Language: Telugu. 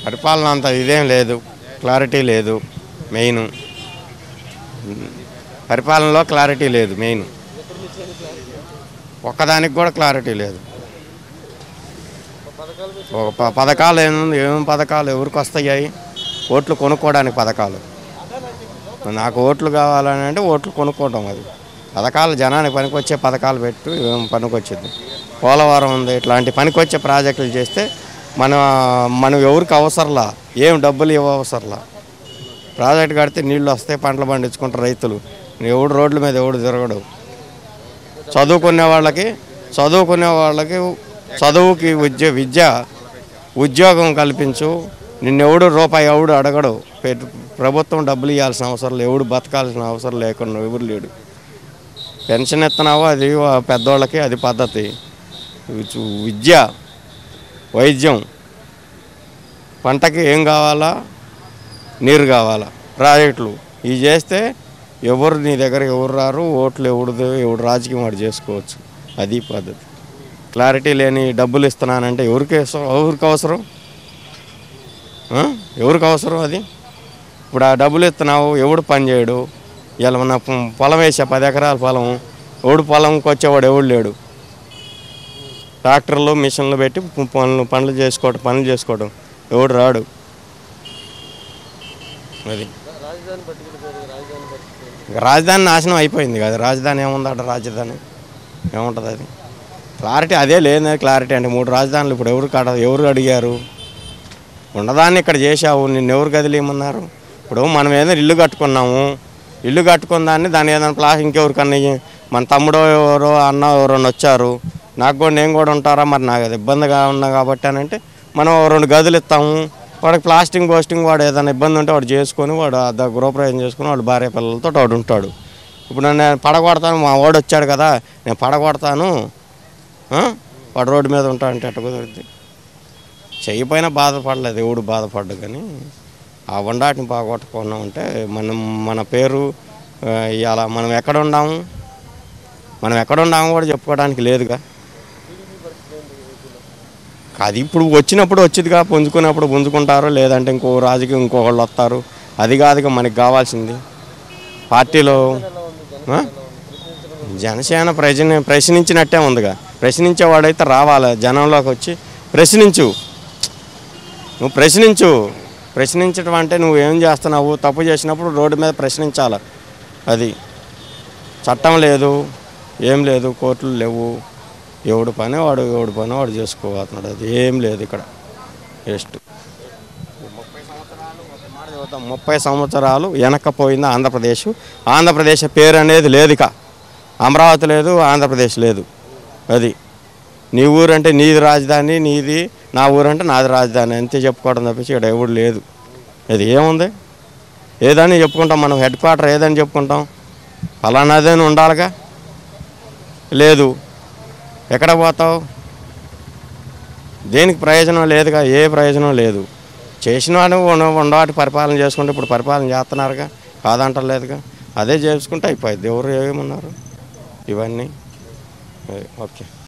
పరిపాలన అంత ఇదేం లేదు క్లారిటీ లేదు మెయిన్ పరిపాలనలో క్లారిటీ లేదు మెయిన్ ఒక్కదానికి కూడా క్లారిటీ లేదు ఒక ప- పథకాలు ఏముంది ఏమేమి పథకాలు ఎవరికి వస్తాయి ఓట్లు కొనుక్కోవడానికి పథకాలు నాకు ఓట్లు కావాలని అంటే ఓట్లు కొనుక్కోవడం అది పథకాలు జనానికి పనికొచ్చే పథకాలు పెట్టు ఏం పనికొచ్చింది పోలవరం ఉంది ఇట్లాంటి పనికొచ్చే ప్రాజెక్టులు చేస్తే మన మనం ఎవరికి అవసరంలా ఏం డబ్బులు ఇవ్వ అవసరంలా ప్రాజెక్ట్ కడితే నీళ్ళు వస్తాయి పంటలు పండించుకుంటారు రైతులు ఎవడు రోడ్ల మీద ఎవడు తిరగడు చదువుకునే వాళ్ళకి చదువుకునే వాళ్ళకి చదువుకి విద్య విద్య ఉద్యోగం కల్పించు నిన్నెవడు రూపాయి ఎవడు అడగడు పెట్- ప్రభుత్వం డబ్బులు ఇవ్వాల్సిన అవసరం లేదు ఎవడు బతకాల్సిన అవసరం లేకుండా ఎవరు లేడు పెన్షన్ ఇస్తున్నావో అది వా- పెద్దోళ్ళకి అది పద్ధతి విచు- విద్య వైద్యం పంటకి ఏం కావాలా నీరు కావాలా ప్రాజెక్టులు ఇవి చేస్తే ఎవరు నీ దగ్గర ఎవరు రారు ఓట్లు ఎవడు ఎవడు రాజకీయం వాడు చేసుకోవచ్చు అది పద్ధతి క్లారిటీ లేని డబ్బులు ఇస్తున్నానంటే ఎవరికి అవసరం ఎవరికి అవసరం ఆ? ఎవరికి అవసరం అది ఇప్పుడు ఆ డబ్బులు ఇస్తున్నావు ఎవడు పని చేయడు ఇలా మన పొ- పొలం వేసా పది ఎకరాల పొలం ఎవడు పొలంకి వచ్చేవాడు ఎవడు లేడు ట్రాక్టర్లు మిషన్లు పెట్టి పు- పనులు పనులు చేసుకోవడం పనులు చేసుకోవడం ఎవడు రాడు అది ఇక రాజధాని నాశనం అయిపోయింది కదా రాజధాని ఏముంది అక్కడ రాజధాని ఏముంటుంది అది క్లారిటీ అదే లేదు క్లారిటీ అంటే మూడు రాజధానులు ఇప్పుడు ఎవరు కడ ఎవరు అడిగారు ఉన్నదాన్ని ఇక్కడ చేశావు నిన్ను ఎవరు కదిలేయమన్నారు ఇప్పుడు మనం ఏదైనా ఇల్లు కట్టుకున్నాము ఇల్లు కట్టుకున్న దాన్ని దాన్ని ఏదైనా ప్లాస్ ఇంకెవరికన్నా ఇయ్యి. మన తమ్ముడో ఎవరో అన్న ఎవరైనా వచ్చారు నాకు కూడా నేను కూడా ఉంటారా మరి నాకు అది ఇబ్బందిగా ఉన్నా కాబట్టి అని అంటే మనం ఓ రెండు గదులు ఇస్తాము వాడికి ప్లాస్టింగ్ పోస్టింగ్ వాడు ఏదైనా ఇబ్బంది ఉంటే వాడు చేసుకొని వాడు ఆ గృహప్రవేశం చేసుకొని వాడు భార్య పిల్లలతో వాడు ఉంటాడు ఇప్పుడు నేను పడగొడతాను మా వాడు వచ్చాడు కదా నేను పడగొడతాను ఆ? వాడు రోడ్డు మీద ఉంటా అంటే ఎట్ట కుదురుద్ది చెయ్యిపోయినా బాధపడలేదు ఎవడు బాధపడ్డు కానీ ఆ వండాటిని బాగొట్టుకున్నాం అంటే మనం మన పేరు ఆ, ఇవాళ మనం ఎక్కడ ఉన్నాము మనం ఎక్కడ ఉన్నాము కూడా చెప్పుకోవడానికి లేదుగా అది ఇప్పుడు వచ్చినప్పుడు వచ్చిందిగా పుంజుకున్నప్పుడు పుంజుకుంటారు లేదంటే ఇంకో రాజకీయం ఇంకొకళ్ళు వస్తారు అది కాదుగా మనకి కావాల్సింది పార్టీలో ఆ? జనసేన ప్రజని ప్రశ్నించినట్టే ఉందిగా ప్రశ్నించేవాడైతే రావాలి జనంలోకి వచ్చి ప్రశ్నించు నువ్వు ప్రశ్నించు ప్రశ్నించడం అంటే నువ్వు ఏం చేస్తున్నావు తప్పు చేసినప్పుడు రోడ్డు మీద ప్రశ్నించాలి అది చట్టం లేదు ఏం లేదు కోర్టులు లేవు ఎవడు పని వాడు ఎవడు పని వాడు చేసుకోబోతున్నాడు అది ఏం లేదు ఇక్కడ వేస్ట్ ముప్పై సంవత్సరాలు ఒక మాట చెబుతాం ముప్పై సంవత్సరాలు వెనక్కపోయింది ఆంధ్రప్రదేశ్ ఆంధ్రప్రదేశ్ పేరు అనేది లేదు ఇక అమరావతి లేదు ఆంధ్రప్రదేశ్ లేదు అది నీ ఊరంటే నీది రాజధాని నీది నా ఊరంటే నాది రాజధాని అంతే చెప్పుకోవడం తప్పించి ఇక్కడ ఎవడు లేదు అది ఏముంది ఏదని చెప్పుకుంటాం మనం హెడ్ క్వార్టర్ ఏదని చెప్పుకుంటాం ఫలానాదని ఉండాలిగా లేదు ఎక్కడ పోతావు దేనికి ప్రయోజనం లేదుగా ఏ ప్రయోజనం లేదు చేసిన వాడు ఉన్న- ఉండవాటి పరిపాలన చేసుకుంటే ఇప్పుడు పరిపాలన చేస్తున్నారుగా కాదంటలేదుగా అదే చేసుకుంటే అయిపోయింది ఎవరు ఏమన్నారు ఇవన్నీ అది, ఓకే